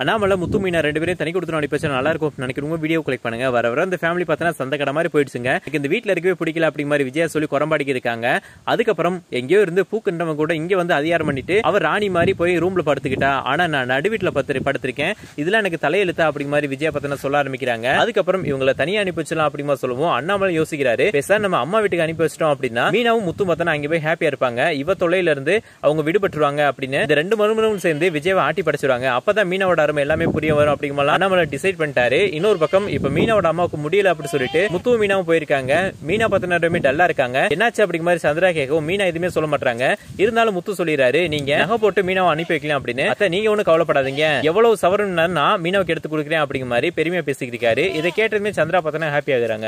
அண்ணாமலை முத்து மீனா ரெண்டு பேரும் தனி கொடுத்து அனுப்பி நல்லா இருக்கும் நினைக்கிறவங்க வீடியோ கிளிக் பண்ணுங்க வர வர இந்த ஃபேமிலி பார்த்தா சந்த கடை மாதிரி போயிடுச்சுங்க எனக்கு இந்த வீட்ல இருக்கவே பிடிக்கல அப்படி மாதிரி விஜயா சொல்லி குறம்பாடிக்கு இருக்காங்க அதுக்கப்புறம் எங்கேயோ இருந்து பூக்குன்றவங்க கூட இங்க வந்து அதிகாரம் பண்ணிட்டு அவர் ராணி மாதிரி போய் ரூம்ல படுத்துக்கிட்டா ஆனா நான் நடு வீட்டுல பத்து படுத்திருக்கேன் இதெல்லாம் எனக்கு தலையெழுத்தா அப்படி மாதிரி விஜயா பத்தின சொல்ல ஆரம்பிக்கிறாங்க அதுக்கப்புறம் இவங்களை தனியா அனுப்பி வச்சலாம் அப்படி மாதிரி சொல்லுவோம் அண்ணாமலை யோசிக்கிறாரு பேச நம்ம அம்மா வீட்டுக்கு அனுப்பி வச்சிட்டோம் அப்படின்னா மீனாவும் முத்து பார்த்தனா அங்க போய் ஹாப்பியா இருப்பாங்க இவ தொல்லையில இருந்து அவங்க விடுபட்டுருவாங்க அப்படின்னு இந்த ரெண்டு மருமகளும் சேர்ந்து விஜயாவை ஆட்டி படிச்சிருவாங்க அப்பதான் மீனாவோட அருமை எல்லாமே புரிய வரும் அப்படிங்கலாம் அண்ணாமலை டிசைட் பண்ணிட்டாரு இன்னொரு பக்கம் இப்ப மீனாவோட அம்மாவுக்கு முடியல அப்படி சொல்லிட்டு முத்து மீனாவும் போயிருக்காங்க மீனா பத்தினருமே டல்லா இருக்காங்க என்னாச்சு அப்படிங்கிற மாதிரி சந்திரா கேட்கவும் மீனா எதுவுமே சொல்ல மாட்டாங்க இருந்தாலும் முத்து சொல்லிடுறாரு நீங்க நகை போட்டு மீனாவை அனுப்பி வைக்கலாம் அப்படின்னு அத்தை நீங்க ஒண்ணும் கவலைப்படாதீங்க எவ்வளவு சவரன் நான் மீனாவுக்கு எடுத்து கொடுக்குறேன் அப்படிங்கிற மாதிரி பெருமையா பேசிக்கிட்டு இருக்காரு இதை கேட்டதுமே சந்திரா பார்த்தனா ஹாப்பி ஆகுறாங்க